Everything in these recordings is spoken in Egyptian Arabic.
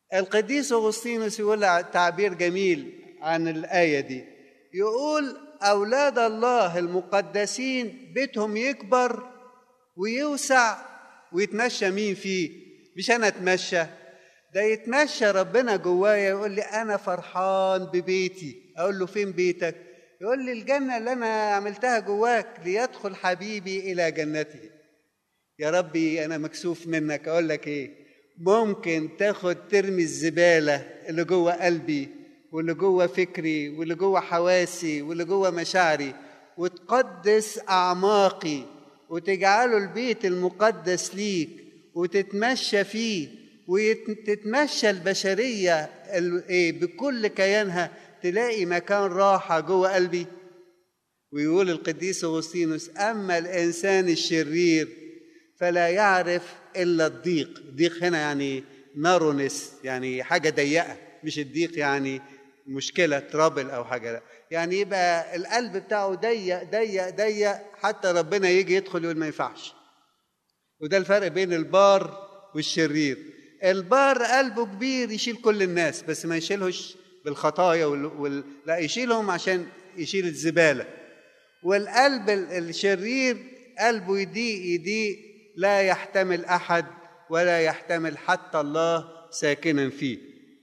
القديس أغسطينوس يقول تعبير جميل عن الآية دي يقول أولاد الله المقدسين بيتهم يكبر ويوسع ويتمشى مين فيه مش أنا أتمشى ده يتمشى ربنا جوايا يقول لي أنا فرحان ببيتي أقول له فين بيتك يقول لي الجنة اللي أنا عملتها جواك ليدخل حبيبي إلى جنته يا ربي أنا مكسوف منك أقول لك إيه ممكن تاخد ترمي الزبالة اللي جوه قلبي واللي جوه فكري واللي جوه حواسي واللي جوه مشاعري وتقدس أعماقي وتجعله البيت المقدس ليك وتتمشى فيه وتتمشى البشرية إيه بكل كيانها تلاقي مكان راحة جوه قلبي ويقول القديس أغسطينوس أما الإنسان الشرير فلا يعرف إلا الضيق ضيق هنا يعني نارونس يعني حاجة ضيقة مش الضيق يعني مشكلة ترابل أو حاجة لا. يعني يبقى القلب بتاعه ضيق ضيق ضيق حتى ربنا يجي يدخل يقول ما ينفعش وده الفرق بين البار والشرير البار قلبه كبير يشيل كل الناس بس ما يشيلهش بالخطايا وال... وال... لا يشيلهم عشان يشيل الزبالة والقلب الشرير قلبه يضيق يضيق لا يحتمل أحد ولا يحتمل حتى الله ساكنا فيه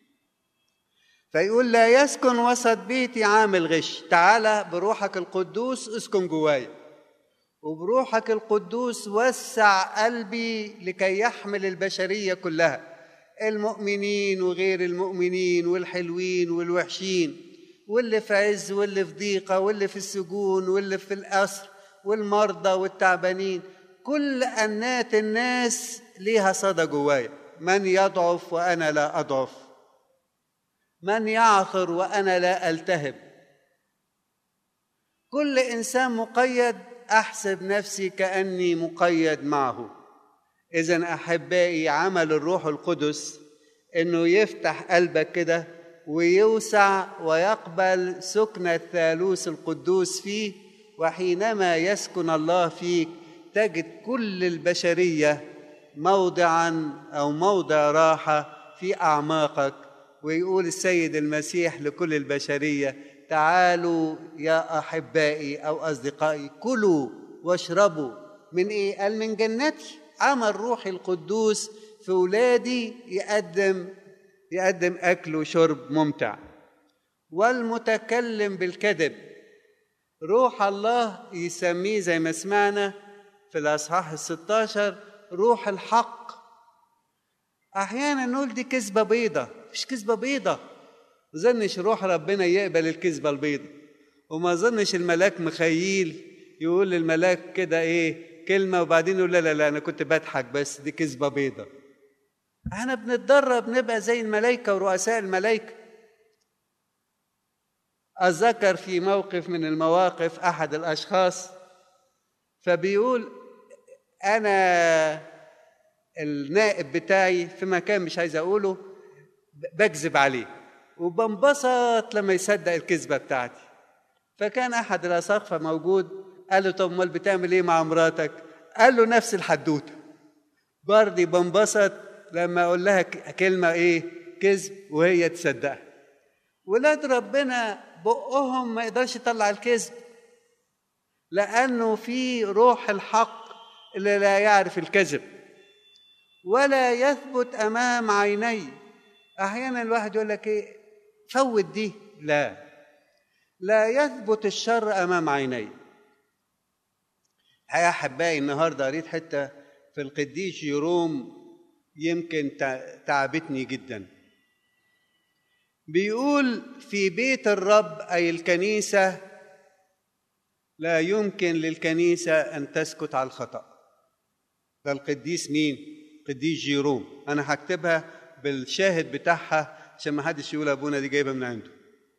فيقول لا يسكن وسط بيتي عامل غش تعالى بروحك القدوس اسكن جوايا وبروحك القدوس وسع قلبي لكي يحمل البشرية كلها المؤمنين وغير المؤمنين والحلوين والوحشين واللي في عز واللي في ضيقة واللي في السجون واللي في الأسر والمرضى والتعبانين كل أنات الناس ليها صدى جوايا من يضعف وأنا لا أضعف من يعثر وأنا لا ألتهب كل إنسان مقيد أحسب نفسي كأني مقيد معه إذا أحبائي عمل الروح القدس إنه يفتح قلبك كده ويوسع ويقبل سكن الثالوث القدوس فيه وحينما يسكن الله فيك تجد كل البشرية موضعا أو موضع راحة في أعماقك ويقول السيد المسيح لكل البشرية تعالوا يا أحبائي أو أصدقائي كلوا واشربوا من إيه؟ قال من جنتي عمل روحي القدوس في ولادي يقدم يقدم أكل وشرب ممتع والمتكلم بالكذب روح الله يسميه زي ما سمعنا في الأصحاح الستاشر روح الحق أحيانا نقول دي كذبة بيضة مش كذبة بيضة ما ظنش روح ربنا يقبل الكذبة البيضة وما ظنش الملاك مخيل يقول للملاك كده ايه كلمة وبعدين يقول لا لا لا أنا كنت بضحك بس دي كذبة بيضة احنا بنتدرب نبقى زي الملائكة ورؤساء الملائكة أتذكر في موقف من المواقف أحد الأشخاص فبيقول أنا النائب بتاعي في مكان مش عايز أقوله بكذب عليه وبنبسط لما يصدق الكذبة بتاعتي فكان أحد الأساقفة موجود قال له طب امال بتعمل ايه مع مراتك؟ قال له نفس الحدوته برضه بنبسط لما اقول لها كلمه ايه؟ كذب وهي تصدقها. ولاد ربنا بقهم ما يقدرش يطلع الكذب لانه في روح الحق اللي لا يعرف الكذب ولا يثبت امام عيني احيانا الواحد يقول لك ايه فوت دي لا لا يثبت الشر امام عيني يا احبائي النهارده قريت حته في القديس جيروم يمكن تعبتني جدا بيقول في بيت الرب اي الكنيسه لا يمكن للكنيسه ان تسكت على الخطا ده القديس مين قديس جيروم انا هكتبها بالشاهد بتاعها عشان ما حدش يقول ابونا دي جايبه من عنده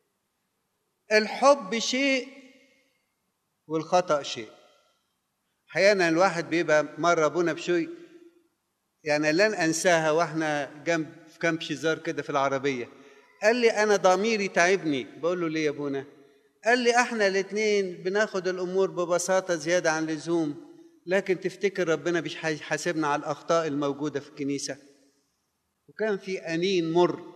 الحب شيء والخطا شيء احيانا الواحد بيبقى مره ابونا بشوي يعني لن انساها واحنا جنب في كامب شيزار كده في العربيه قال لي انا ضميري تعبني بقول له ليه يا ابونا قال لي احنا الاثنين بناخد الامور ببساطه زياده عن اللزوم لكن تفتكر ربنا مش هيحاسبنا على الاخطاء الموجوده في الكنيسه وكان في أنين مر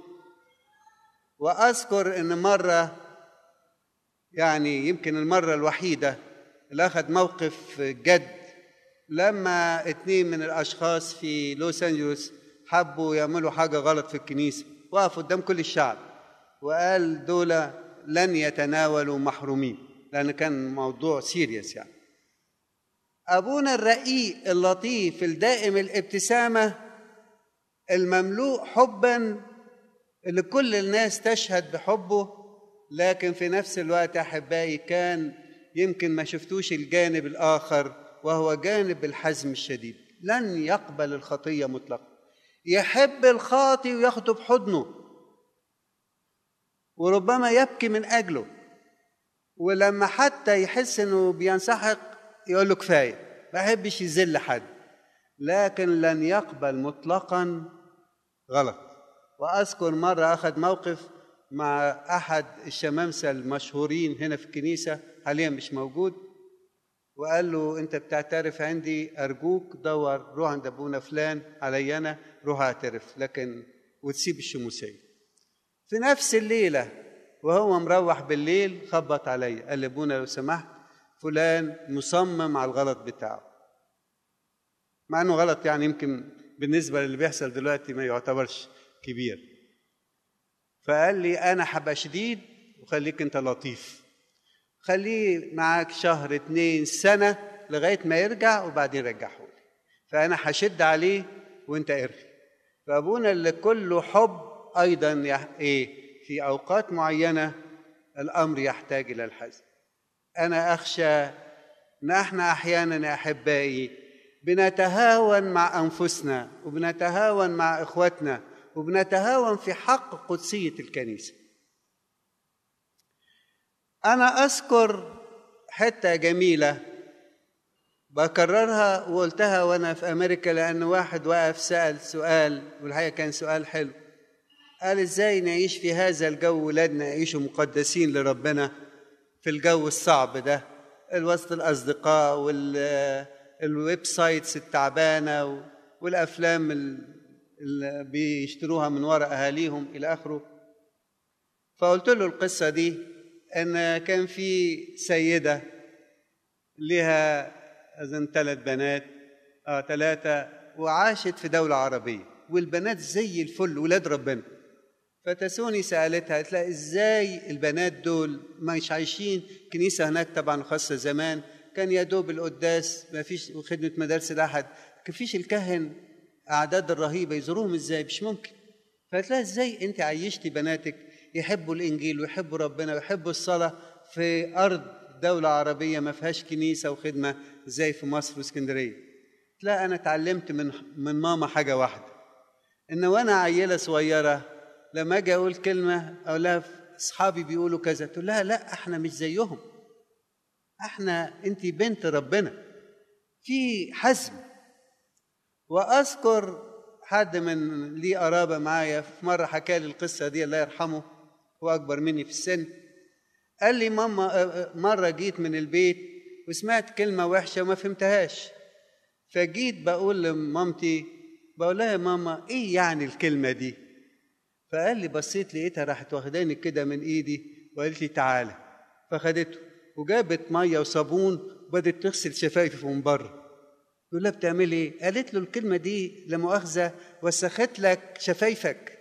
وأذكر إن مرة يعني يمكن المرة الوحيدة اللي أخذ موقف جد لما اتنين من الأشخاص في لوس أنجلوس حبوا يعملوا حاجة غلط في الكنيسة وقف قدام كل الشعب وقال دول لن يتناولوا محرومين لأن كان موضوع سيريس يعني أبونا الرقيق اللطيف الدائم الابتسامة المملوء حبا اللي كل الناس تشهد بحبه لكن في نفس الوقت أحبائي كان يمكن ما شفتوش الجانب الآخر وهو جانب الحزم الشديد لن يقبل الخطية مطلقا يحب الخاطي وياخده بحضنه وربما يبكي من أجله ولما حتى يحس انه بينسحق يقول له كفايه ما يحبش يذل حد لكن لن يقبل مطلقا غلط واذكر مره اخذ موقف مع احد الشمامسه المشهورين هنا في الكنيسه حاليا مش موجود وقال له انت بتعترف عندي ارجوك دور روح عند ابونا فلان علي انا روح اعترف لكن وتسيب الشموسيه في نفس الليله وهو مروح بالليل خبط عليا قال لي ابونا لو سمحت فلان مصمم على الغلط بتاعه مع انه غلط يعني يمكن بالنسبه للي بيحصل دلوقتي ما يعتبرش كبير فقال لي انا هبقى شديد وخليك انت لطيف خليه معاك شهر اتنين سنه لغايه ما يرجع وبعدين رجعه لي فانا هشد عليه وانت ارخي فابونا اللي كله حب ايضا يح... ايه في اوقات معينه الامر يحتاج الى الحزم انا اخشى ان احنا احيانا يا احبائي بنتهاون مع انفسنا وبنتهاون مع اخواتنا وبنتهاون في حق قدسيه الكنيسه انا اذكر حته جميله بكررها وقلتها وانا في امريكا لان واحد وقف سال سؤال والحقيقه كان سؤال حلو قال ازاي نعيش في هذا الجو ولادنا يعيشوا مقدسين لربنا في الجو الصعب ده وسط الاصدقاء والويب سايتس التعبانه والافلام اللي بيشتروها من وراء اهاليهم الى اخره فقلت له القصه دي ان كان في سيده لها اظن ثلاث بنات اه ثلاثه وعاشت في دوله عربيه والبنات زي الفل ولاد ربنا فتسوني سالتها قالت لها ازاي البنات دول مش عايشين كنيسه هناك طبعا خاصه زمان كان يا دوب القداس ما فيش خدمه مدارس الاحد ما فيش الكهن اعداد الرهيبه يزوروهم ازاي مش ممكن فقالت لها ازاي انت عيشتي بناتك يحبوا الانجيل ويحبوا ربنا ويحبوا الصلاه في ارض دوله عربيه ما فيهاش كنيسه وخدمه زي في مصر واسكندريه لا انا اتعلمت من من ماما حاجه واحده ان وانا عيله صغيره لما اجي اقول كلمه اقول لها اصحابي بيقولوا كذا تقول لها لا احنا مش زيهم احنا انت بنت ربنا في حزم واذكر حد من لي قرابه معايا في مره حكى لي القصه دي الله يرحمه هو اكبر مني في السن قال لي ماما مره جيت من البيت وسمعت كلمه وحشه وما فهمتهاش فجيت بقول لمامتي بقول لها يا ماما ايه يعني الكلمه دي فقال لي بصيت لقيتها راحت واخداني كده من ايدي وقالت لي تعالى فخدته وجابت ميه وصابون وبدت تغسل شفايفي من بره يقول لها بتعملي ايه؟ قالت له الكلمه دي لا مؤاخذه وسخت لك شفايفك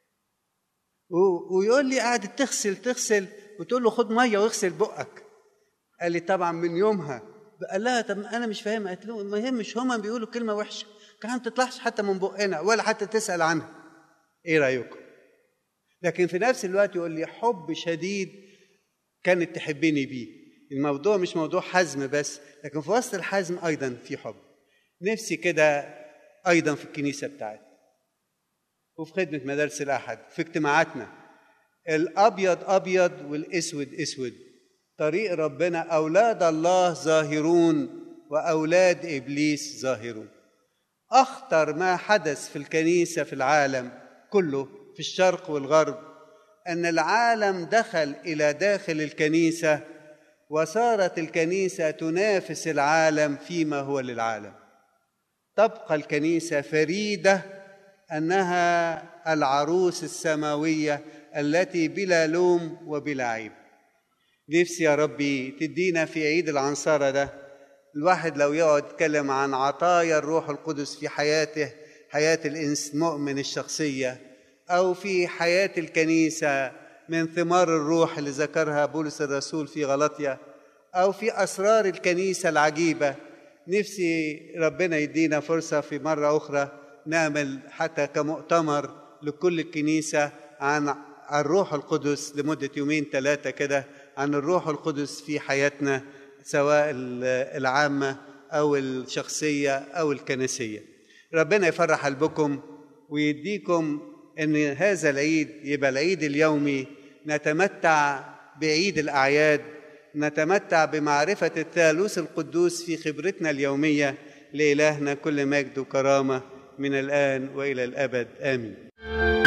ويقول لي قعدت تغسل تغسل وتقول له خد ميه واغسل بقك قال لي طبعا من يومها قال لها طب انا مش فاهمه قالت له ما يهمش هما بيقولوا كلمه وحشه كان ما تطلعش حتى من بقنا ولا حتى تسال عنها ايه رايكم لكن في نفس الوقت يقول لي حب شديد كانت تحبني بيه الموضوع مش موضوع حزم بس لكن في وسط الحزم ايضا في حب نفسي كده ايضا في الكنيسه بتاعتنا وفي خدمه مدارس الاحد في اجتماعاتنا الابيض ابيض والاسود اسود طريق ربنا اولاد الله ظاهرون واولاد ابليس ظاهرون اخطر ما حدث في الكنيسه في العالم كله في الشرق والغرب ان العالم دخل الى داخل الكنيسه وصارت الكنيسه تنافس العالم فيما هو للعالم تبقى الكنيسه فريده انها العروس السماويه التي بلا لوم وبلا عيب نفسي يا ربي تدينا في عيد العنصرة ده الواحد لو يقعد يتكلم عن عطايا الروح القدس في حياته حياة الإنس المؤمن الشخصية أو في حياة الكنيسة من ثمار الروح اللي ذكرها بولس الرسول في غلطية أو في أسرار الكنيسة العجيبة نفسي ربنا يدينا فرصة في مرة أخرى نعمل حتى كمؤتمر لكل الكنيسة عن الروح القدس لمدة يومين ثلاثة كده عن الروح القدس في حياتنا سواء العامة أو الشخصية أو الكنسية ربنا يفرح قلبكم ويديكم أن هذا العيد يبقى العيد اليومي نتمتع بعيد الأعياد نتمتع بمعرفة الثالوث القدوس في خبرتنا اليومية لإلهنا كل مجد وكرامة من الآن وإلى الأبد آمين